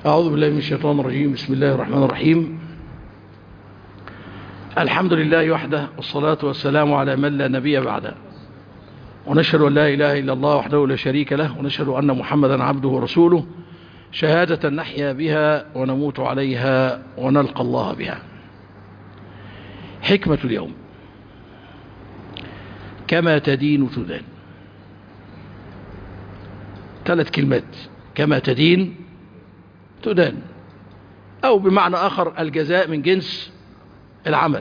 أعوذ بالله من الشيطان الرجيم بسم الله الرحمن الرحيم الحمد لله وحده والصلاة والسلام على من لا نبي بعده ونشهد أن لا إله إلا الله وحده لا شريك له ونشهد أن محمدا عبده ورسوله شهادة نحيا بها ونموت عليها ونلقى الله بها حكمة اليوم كما تدين تدان ثلاث كلمات كما تدين تدان أو بمعنى آخر الجزاء من جنس العمل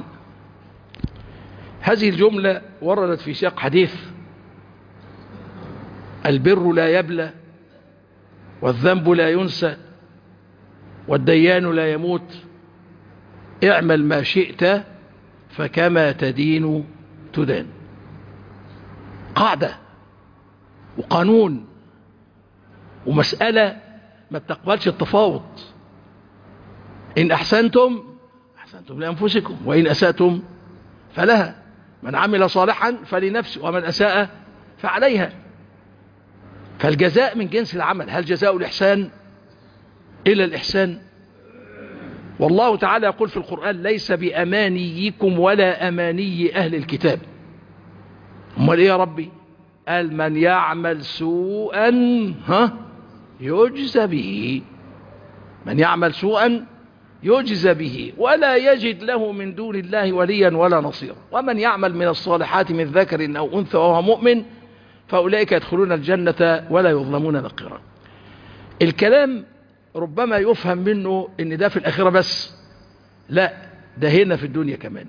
هذه الجملة وردت في سياق حديث البر لا يبلى والذنب لا ينسى والديان لا يموت اعمل ما شئت فكما تدين تدان قاعدة وقانون ومسألة ما بتقبلش التفاوض إن أحسنتم أحسنتم لأنفسكم وإن أسأتم فلها من عمل صالحا فلنفسه ومن أساء فعليها فالجزاء من جنس العمل هل جزاء الإحسان إلا الإحسان والله تعالى يقول في القرآن ليس بأمانيكم ولا أماني أهل الكتاب امال إيه يا ربي قال من يعمل سوءا ها يجزى به من يعمل سوءا يجزى به ولا يجد له من دون الله وليا ولا نصيرا ومن يعمل من الصالحات من ذكر أو أنثى وهو مؤمن فأولئك يدخلون الجنة ولا يظلمون نقيرا الكلام ربما يفهم منه ان ده في الآخرة بس لا ده هنا في الدنيا كمان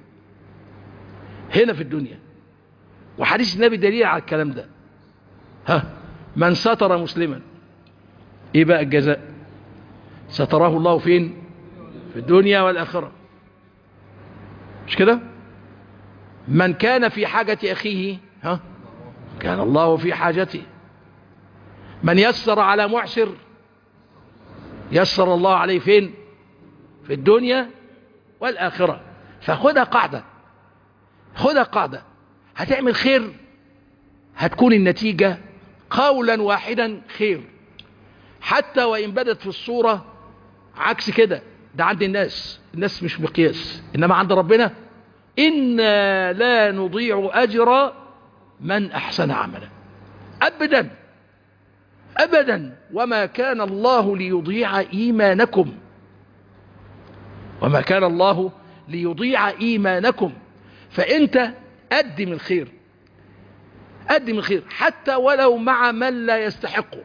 هنا في الدنيا وحديث النبي دليل على الكلام ده ها من ستر مسلما ايه بقى الجزاء ستراه الله فين في الدنيا والآخرة مش كده من كان في حاجة أخيه ها كان الله في حاجته من يسر على معسر يسر الله عليه فين في الدنيا والآخرة فخدها قاعدة خدها قاعدة هتعمل خير هتكون النتيجة قولا واحدا خير حتى وإن بدت في الصورة عكس كده ده عند الناس الناس مش مقياس إنما عند ربنا إنا لا نضيع أجر من أحسن عملا أبدا أبدا وما كان الله ليضيع إيمانكم وما كان الله ليضيع إيمانكم فأنت قدم الخير قدم الخير حتى ولو مع من لا يستحقه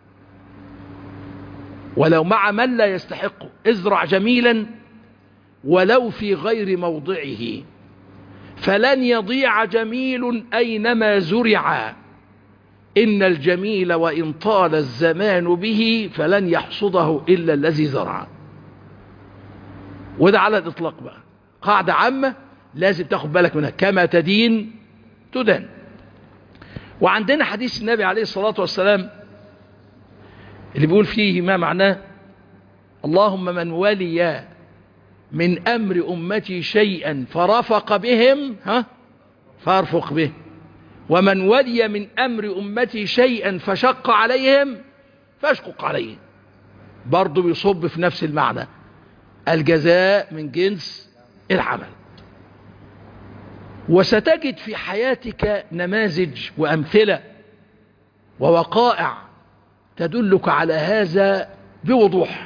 ولو مع من لا يستحقه ازرع جميلا ولو في غير موضعه فلن يضيع جميل أينما زرع إن الجميل وإن طال الزمان به فلن يحصده إلا الذي زرع وده على الإطلاق بقى قاعدة عامة لازم تاخد بالك منها كما تدين تدان وعندنا حديث النبي عليه الصلاة والسلام اللي بيقول فيه ما معناه اللهم من ولي من أمر أمتي شيئا فرفق بهم ها فارفق به ومن ولي من أمر أمتي شيئا فشق عليهم فاشقق عليه برضه بيصب في نفس المعنى الجزاء من جنس العمل وستجد في حياتك نماذج وأمثلة ووقائع تدلك على هذا بوضوح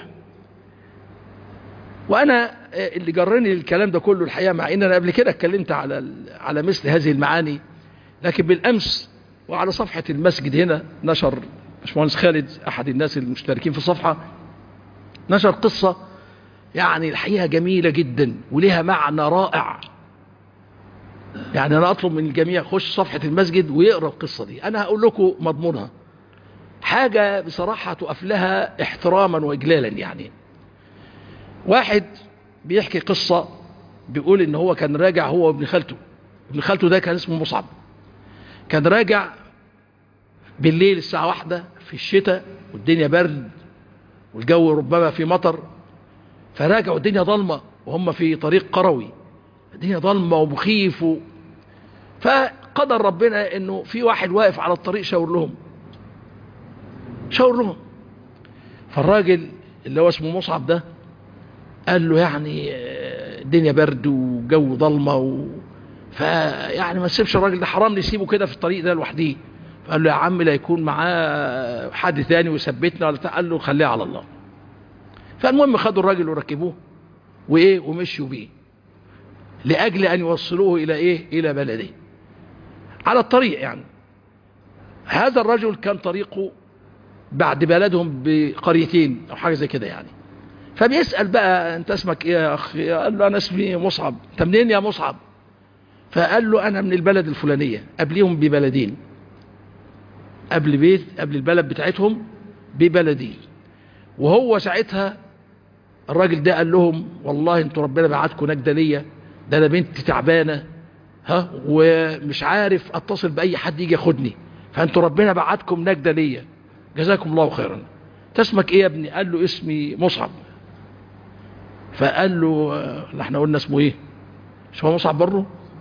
وأنا اللي جرني الكلام ده كله الحقيقة مع إن أنا قبل كده اتكلمت على على مثل هذه المعاني لكن بالأمس وعلى صفحة المسجد هنا نشر باشمهندس خالد أحد الناس المشتركين في الصفحة نشر قصة يعني الحقيقة جميلة جدا ولها معنى رائع يعني أنا أطلب من الجميع يخش صفحة المسجد ويقرأ القصة دي أنا هقول لكم مضمونها حاجة بصراحة تقف لها احتراما وإجلالا يعني واحد بيحكي قصة بيقول ان هو كان راجع هو وابن خالته ابن خالته ده كان اسمه مصعب كان راجع بالليل الساعة واحدة في الشتاء والدنيا برد والجو ربما في مطر فراجع والدنيا ضلمة وهم في طريق قروي الدنيا ضلمة ومخيف و... فقدر ربنا انه في واحد واقف على الطريق شاور لهم شاور لهم فالراجل اللي هو اسمه مصعب ده قال له يعني الدنيا برد وجو ضلمه و... فيعني ما تسيبش الراجل ده حرام نسيبه كده في الطريق ده لوحده فقال له يا عم لا يكون معاه حد ثاني ويثبتنا ولا قال له خليها على الله فالمهم خدوا الراجل وركبوه وايه ومشوا بيه لاجل ان يوصلوه الى ايه الى بلده على الطريق يعني هذا الرجل كان طريقه بعد بلدهم بقريتين او حاجه زي كده يعني فبيسال بقى انت اسمك ايه يا اخي قال له انا اسمي مصعب انت منين يا مصعب فقال له انا من البلد الفلانيه قبليهم ببلدين قبل بيت قبل البلد بتاعتهم ببلدين وهو ساعتها الراجل ده قال لهم والله انتوا ربنا بعتكم نجده ليا ده انا بنتي تعبانه ها ومش عارف اتصل باي حد يجي ياخدني فانتوا ربنا بعتكم نجده ليا جزاكم الله خيرا تسمك ايه يا ابني قال له اسمي مصعب فقال له اه احنا قلنا اسمه ايه مش هو مصعب برضه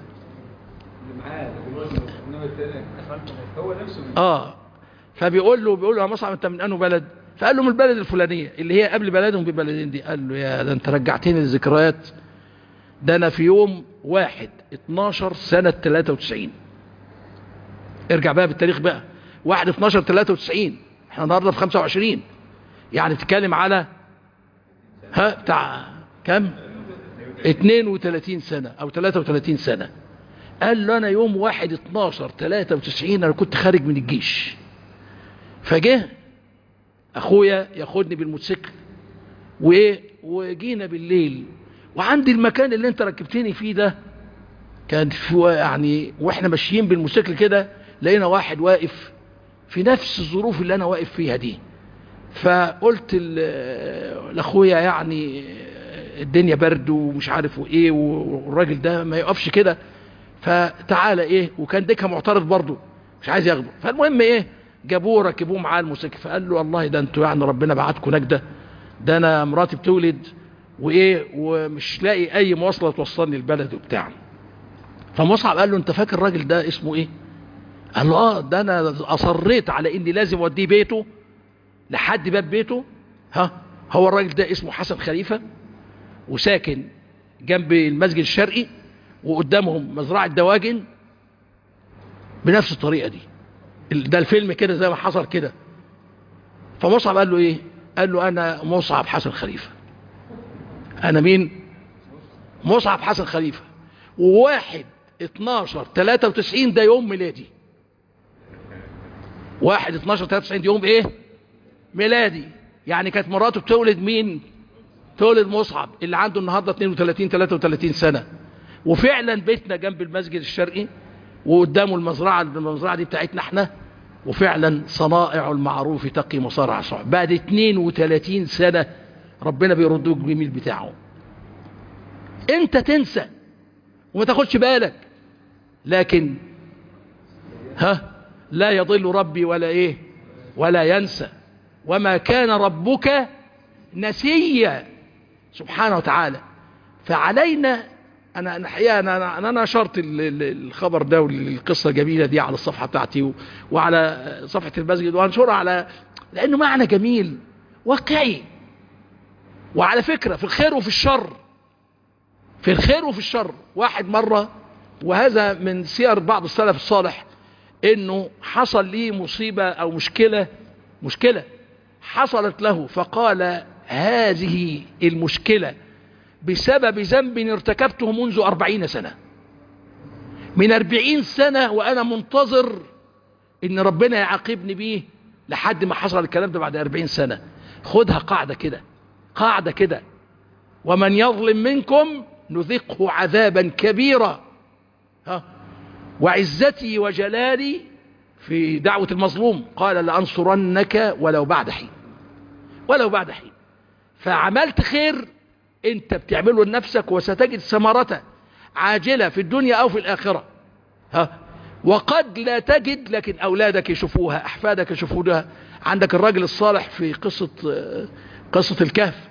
اه فبيقول له بيقول له يا مصعب انت من انه بلد فقال له من البلد الفلانيه اللي هي قبل بلدهم ببلدين دي قال له يا ده انت رجعتني للذكريات ده انا في يوم واحد 12 سنه 93 ارجع بقى بالتاريخ بقى واحد 12 93 احنا النهارده في 25 يعني تتكلم على ها بتاع كم 32 سنه او 33 سنه قال له انا يوم واحد 12 93 انا كنت خارج من الجيش فجه اخويا ياخدني بالموتوسيكل وايه وجينا بالليل وعندي المكان اللي انت ركبتني فيه ده كان في يعني واحنا ماشيين بالموتوسيكل كده لقينا واحد واقف في نفس الظروف اللي انا واقف فيها دي فقلت لاخويا يعني الدنيا برد ومش عارف وايه والراجل ده ما يقفش كده فتعالى ايه وكان ديكها معترض برضه مش عايز ياخده فالمهم ايه جابوه ركبوه معاه الموتوسيكل فقال له والله ده انتوا يعني ربنا بعتكم نجده ده انا مراتي بتولد وايه ومش لاقي اي مواصله توصلني البلد وبتاع فمصعب قال له انت فاكر الراجل ده اسمه ايه قال له اه ده انا اصريت على اني لازم اوديه بيته لحد باب بيته ها هو الراجل ده اسمه حسن خليفه وساكن جنب المسجد الشرقي وقدامهم مزرعه دواجن بنفس الطريقه دي ده الفيلم كده زي ما حصل كده فمصعب قال له ايه قال له انا مصعب حسن خليفه انا مين مصعب حسن خليفه وواحد 12 93 ده يوم ميلادي واحد 12 93 يوم ايه ميلادي يعني كانت مراته بتولد مين تولد مصعب اللي عنده النهارده 32 33 سنه وفعلا بيتنا جنب المسجد الشرقي وقدامه المزرعه المزرعه دي بتاعتنا احنا وفعلا صنائع المعروف تقي مصارع صعب بعد 32 سنه ربنا بيردوك بالجميل بتاعه انت تنسى وما تاخدش بالك لكن ها لا يضل ربي ولا ايه ولا ينسى وما كان ربك نسيا سبحانه وتعالى فعلينا انا الحقيقه انا انا نشرت الخبر ده والقصه الجميله دي على الصفحه بتاعتي وعلى صفحه المسجد وهنشرها على لانه معنى جميل واقعي وعلى فكره في الخير وفي الشر في الخير وفي الشر واحد مره وهذا من سير بعض السلف الصالح انه حصل لي مصيبه او مشكله مشكله حصلت له فقال هذه المشكله بسبب ذنب ارتكبته منذ أربعين سنة من أربعين سنة وأنا منتظر إن ربنا يعاقبني بيه لحد ما حصل الكلام ده بعد أربعين سنة خدها قاعدة كده قاعدة كده ومن يظلم منكم نذقه عذابا كبيرا ها وعزتي وجلالي في دعوة المظلوم قال لأنصرنك ولو بعد حين ولو بعد حين فعملت خير انت بتعمله لنفسك وستجد ثمرته عاجلة في الدنيا او في الاخرة ها وقد لا تجد لكن اولادك يشوفوها احفادك يشوفوها عندك الراجل الصالح في قصة قصة الكهف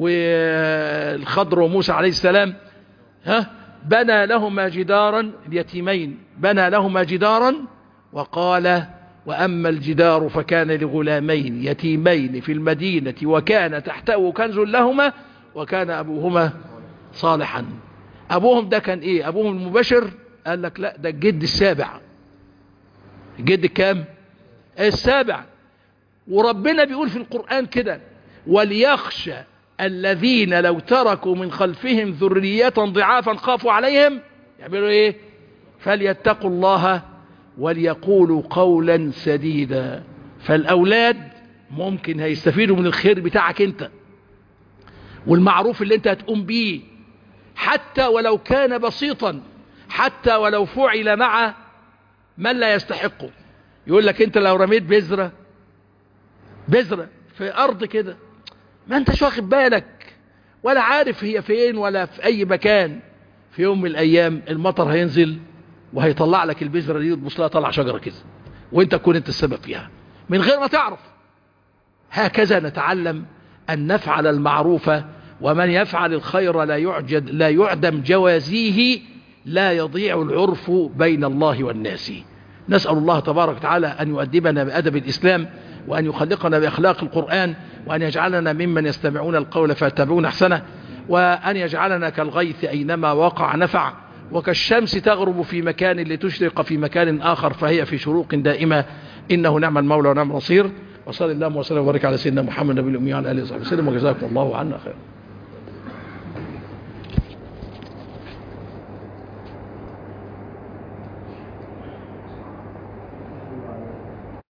والخضر وموسى عليه السلام ها بنى لهما جدارا اليتيمين بنى لهما جدارا وقال وأما الجدار فكان لغلامين يتيمين في المدينة وكان تحته كنز لهما وكان أبوهما صالحا أبوهم ده كان إيه أبوهم المباشر قال لك لا ده الجد السابع الجد الكام السابع وربنا بيقول في القرآن كده وليخشى الذين لو تركوا من خلفهم ذرية ضعافا خافوا عليهم يعملوا ايه فليتقوا الله وليقولوا قولا سديدا فالأولاد ممكن هيستفيدوا من الخير بتاعك انت والمعروف اللي انت هتقوم بيه حتى ولو كان بسيطا حتى ولو فعل مع من لا يستحقه يقول لك انت لو رميت بذرة بذرة في ارض كده ما انتش واخد بالك ولا عارف هي فين ولا في اي مكان في يوم من الايام المطر هينزل وهيطلع لك البذرة دي وتبص لها طلع شجرة كده وانت تكون انت السبب فيها من غير ما تعرف هكذا نتعلم ان نفعل المعروف ومن يفعل الخير لا يعجد لا يعدم جوازيه لا يضيع العرف بين الله والناس نسأل الله تبارك وتعالى أن يؤدبنا بأدب الإسلام وأن يخلقنا بأخلاق القرآن وأن يجعلنا ممن يستمعون القول فيتبعون أحسنه وأن يجعلنا كالغيث أينما وقع نفع وكالشمس تغرب في مكان لتشرق في مكان آخر فهي في شروق دائمة إنه نعم المولى ونعم النصير وصلى الله وسلم وبارك على سيدنا محمد النبي الأمي وعلى آله وصحبه وسلم وجزاكم الله عنا خيرا